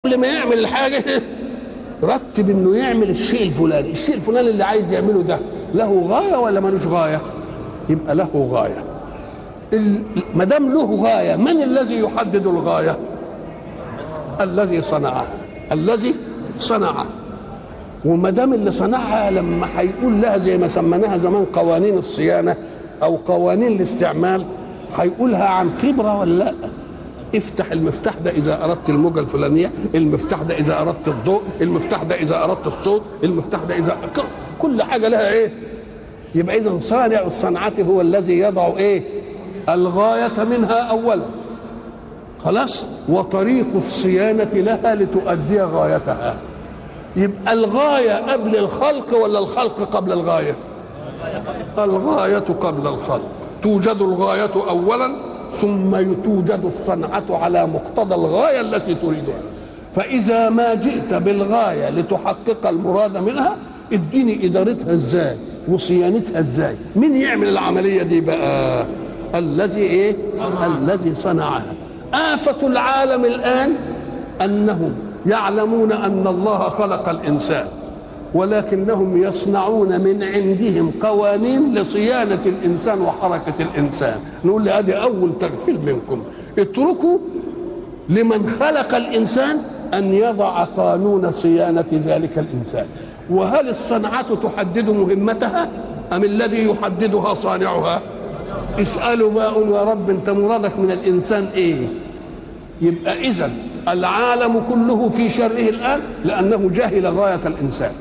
قبل ما يعمل الحاجه رتب انه يعمل الشيء الفلاني الشيء الفلاني اللي عايز يعمله ده له غايه ولا ملوش غايه يبقى له غايه ما دام له غايه من الذي يحدد الغايه الذي صنعه الذي صنعه وما دام اللي صنعها لما هيقول لها زي ما سميناها زمان قوانين الصيانه او قوانين الاستعمال هيقولها عن خبره ولا لا افتح المفتاح ده اذا اردت الموجه الفلانيه المفتاح ده اذا اردت الضوء المفتاح ده اذا اردت الصوت المفتاح ده اذا كل حاجه لها ايه يبقى اذا صانع الصنعه هو الذي يضع ايه الغايه منها اولا خلاص وطريق الصيانه لها لتؤدي غايتها يبقى الغايه قبل الخلق ولا الخلق قبل الغايه الغايه قبل الخلق توجد الغايه اولا ثم توجد الصنعه على مقتضى الغايه التي تريدها فاذا ما جئت بالغايه لتحقق المراد منها اديني ادارتها ازاي وصيانتها ازاي مين يعمل العمليه دي بقى الذي ايه الذي صنعها آفة العالم الآن أنهم يعلمون أن الله خلق الإنسان ولكنهم يصنعون من عندهم قوانين لصيانة الإنسان وحركة الإنسان نقول لي هذه أول تغفيل منكم اتركوا لمن خلق الإنسان أن يضع قانون صيانة ذلك الإنسان وهل الصنعة تحدد مهمتها أم الذي يحددها صانعها اسألوا بقى قولوا يا رب أنت مرادك من الإنسان إيه يبقى إذا العالم كله في شره الآن لأنه جهل غاية الإنسان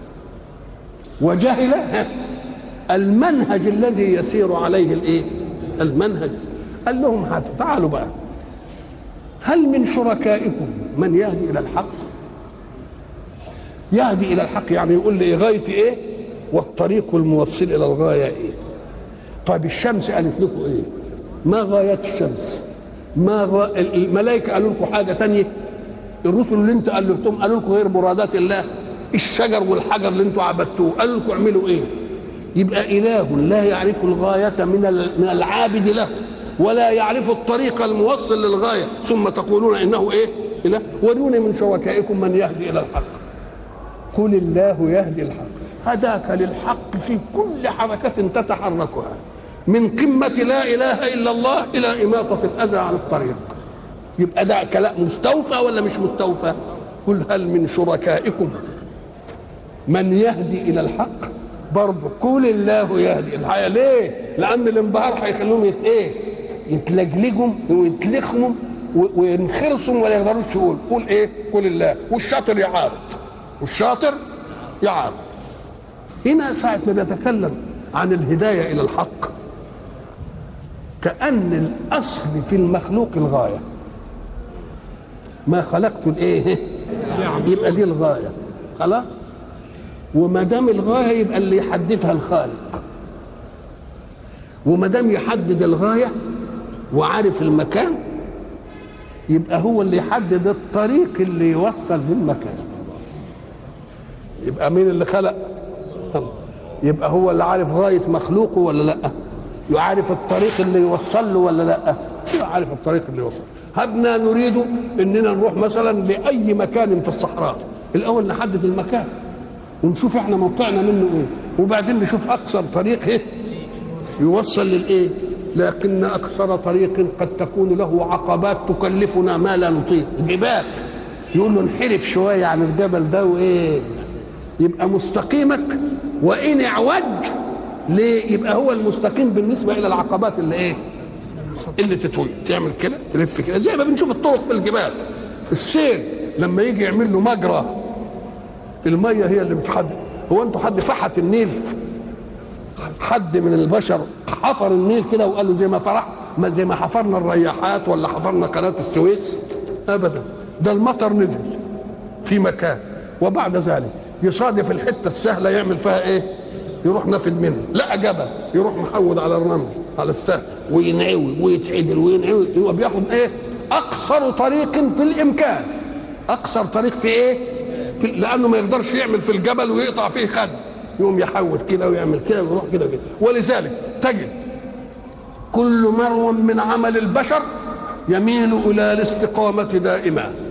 وجهل المنهج الذي يسير عليه الايه المنهج قال لهم هاتوا تعالوا بقى هل من شركائكم من يهدي الى الحق يهدي الى الحق يعني يقول لي غايتي ايه والطريق الموصل الى الغايه ايه طيب الشمس قالت لكم ايه ما غاية الشمس ما غا... الملائكة قالوا لكم حاجة تانية الرسل اللي انت قالتهم قالوا لكم غير مرادات الله الشجر والحجر اللي انتوا عبدتوه قالوا لكم اعملوا ايه يبقى اله لا يعرف الغايه من من العابد له ولا يعرف الطريق الموصل للغايه ثم تقولون انه ايه اله وروني من شركائكم من يهدي الى الحق قل الله يهدي الحق هداك للحق في كل حركه تتحركها من قمه لا اله الا الله الى اماطه الاذى عن الطريق يبقى ده كلام مستوفى ولا مش مستوفى قل هل من شركائكم من يهدي الى الحق برضه قول الله يهدي الحقيقه ليه؟ لان الانبهار هيخليهم يت ايه؟ يتلجلجهم ويتلخموا وينخرسوا ولا يقدروش يقول قول ايه؟ قول الله والشاطر يعارض والشاطر يعارض هنا ساعة ما بيتكلم عن الهداية إلى الحق كأن الأصل في المخلوق الغاية ما خلقت الايه؟ يبقى دي الغاية خلاص؟ وما دام الغايه يبقى اللي يحددها الخالق وما دام يحدد الغايه وعارف المكان يبقى هو اللي يحدد الطريق اللي يوصل للمكان يبقى مين اللي خلق يبقى هو اللي عارف غايه مخلوقه ولا لا يعرف الطريق اللي يوصل له ولا لا يعرف الطريق اللي يوصل هبنا نريد اننا نروح مثلا لاي مكان في الصحراء الاول نحدد المكان ونشوف احنا موقعنا منه ايه وبعدين نشوف اقصر طريق ايه يوصل للايه لكن اقصر طريق قد تكون له عقبات تكلفنا ما لا نطيق جبال يقول له انحرف شويه عن الجبل ده وايه يبقى مستقيمك وان اعوج ليه يبقى هو المستقيم بالنسبه الى العقبات اللي ايه اللي تتوي تعمل كده تلف كده زي ما بنشوف الطرق في الجبال السيل لما يجي يعمل له مجرى الميه هي اللي بتحدد هو انتوا حد فحت النيل حد من البشر حفر النيل كده وقال له زي ما فرح ما زي ما حفرنا الرياحات ولا حفرنا قناه السويس ابدا ده المطر نزل في مكان وبعد ذلك يصادف الحته السهله يعمل فيها ايه يروح نافد منها لا جبل يروح محود على الرمل على السهل وينعوي ويتعدل وينعوي يبقى بياخد ايه اقصر طريق في الامكان اقصر طريق في ايه في لانه ما يقدرش يعمل في الجبل ويقطع فيه خد يقوم يحود كده ويعمل كده ويروح كده وكده ولذلك تجد كل مرو من عمل البشر يميل الى الاستقامه دائما